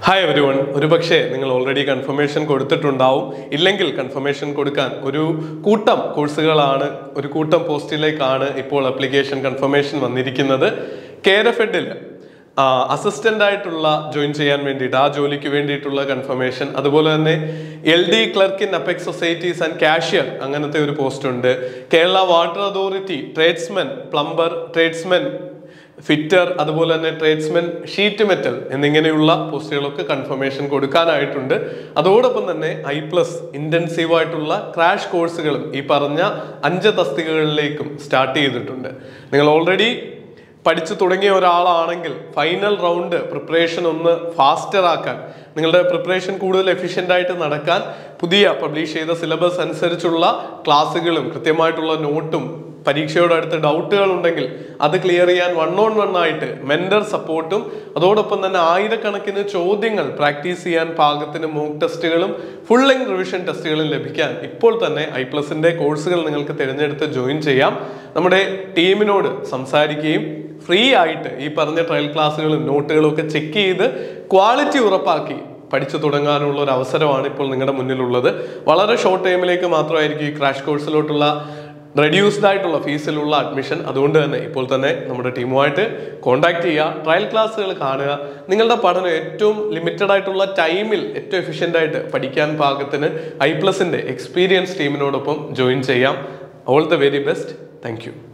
hi every one ഒരു പക്ഷേ നിങ്ങൾ ഓൾറെഡി കൺഫർമേഷൻ കൊടുത്തിട്ടുണ്ടാവും ഇല്ലെങ്കിൽ കൺഫർമേഷൻ കൊടുക്കാൻ ഒരു കൂട്ടം കോഴ്സുകളാണ് ഒരു കൂട്ടം പോസ്റ്റിലേക്കാണ് ഇപ്പോൾ അപ്ലിക്കേഷൻ കൺഫർമേഷൻ വന്നിരിക്കുന്നത് കേരഫെഡിൽ അസിസ്റ്റന്റ് ആയിട്ടുള്ള ജോയിൻ ചെയ്യാൻ വേണ്ടിയിട്ട് ആ ജോലിക്ക് വേണ്ടിയിട്ടുള്ള കൺഫർമേഷൻ അതുപോലെ തന്നെ L D clerk in apex societies and cashier അങ്ങനത്തെ ഒരു പോസ്റ്റ് ഉണ്ട് Kerala water authority tradesmen plumber tradesmen fitter അതുപോലെ തന്നെ ട്രേഡ്സ്മെൻ ഷീറ്റ് മെറ്റൽ എന്നിങ്ങനെയുള്ള പോസ്റ്റുകളൊക്കെ കൺഫർമേഷൻ കൊടുക്കാനായിട്ടുണ്ട് അതോടൊപ്പം തന്നെ ഐ പ്ലസ് ഇന്റൻസീവ് ആയിട്ടുള്ള ക്രാഷ് കോഴ്സുകളും ഈ പറഞ്ഞ അഞ്ച് തസ്തികകളിലേക്കും സ്റ്റാർട്ട് ചെയ്തിട്ടുണ്ട് നിങ്ങൾ ഓൾറെഡി പഠിച്ചു തുടങ്ങിയ ഒരാളാണെങ്കിൽ ഫൈനൽ റൗണ്ട് പ്രിപ്പറേഷൻ ഒന്ന് ഫാസ്റ്റർ ആക്കാൻ നിങ്ങളുടെ പ്രിപ്പറേഷൻ കൂടുതൽ എഫിഷ്യൻ്റ് ആയിട്ട് നടക്കാൻ പുതിയ പബ്ലിഷ് ചെയ്ത സിലബസ് അനുസരിച്ചുള്ള ക്ലാസ്സുകളും കൃത്യമായിട്ടുള്ള നോട്ടും പരീക്ഷയോട് അടുത്ത് ഡൗട്ടുകൾ ഉണ്ടെങ്കിൽ അത് ക്ലിയർ ചെയ്യാൻ വൺ ഓൺ വൺ ആയിട്ട് മെന്റർ സപ്പോർട്ടും അതോടൊപ്പം തന്നെ ആയിരക്കണക്കിന് ചോദ്യങ്ങൾ പ്രാക്ടീസ് ചെയ്യാൻ പാകത്തിന് മോക്ക് ടെസ്റ്റുകളും ഫുൾ ലെങ് റിവിഷൻ ടെസ്റ്റുകളും ലഭിക്കാൻ ഇപ്പോൾ തന്നെ ഐ പ്ലസിന്റെ കോഴ്സുകൾ നിങ്ങൾക്ക് തിരഞ്ഞെടുത്ത് ജോയിൻ ചെയ്യാം നമ്മുടെ ടീമിനോട് സംസാരിക്കുകയും ഫ്രീ ആയിട്ട് ഈ പറഞ്ഞ ട്രയൽ ക്ലാസ്സുകളും നോട്ടുകളും ഒക്കെ ചെക്ക് ചെയ്ത് ക്വാളിറ്റി ഉറപ്പാക്കി പഠിച്ചു തുടങ്ങാനുള്ള ഒരു അവസരമാണ് ഇപ്പോൾ നിങ്ങളുടെ മുന്നിലുള്ളത് വളരെ ഷോർട്ട് ടൈമിലേക്ക് മാത്രമായിരിക്കും ഈ ക്രാഷ് കോഴ്സിലോട്ടുള്ള റെഡ്യൂസ്ഡ് ആയിട്ടുള്ള ഫീസിലുള്ള അഡ്മിഷൻ അതുകൊണ്ട് തന്നെ ഇപ്പോൾ തന്നെ നമ്മുടെ ടീമുമായിട്ട് കോൺടാക്ട് ചെയ്യുക ട്രയൽ ക്ലാസ്സുകൾ കാണുക നിങ്ങളുടെ പഠനം ഏറ്റവും ലിമിറ്റഡ് ആയിട്ടുള്ള ടൈമിൽ ഏറ്റവും എഫിഷ്യൻ്റ് ആയിട്ട് പഠിക്കാൻ പാകത്തിന് ഐ പ്ലസിൻ്റെ എക്സ്പീരിയൻസ് ടീമിനോടൊപ്പം ജോയിൻ ചെയ്യാം all the very best thank U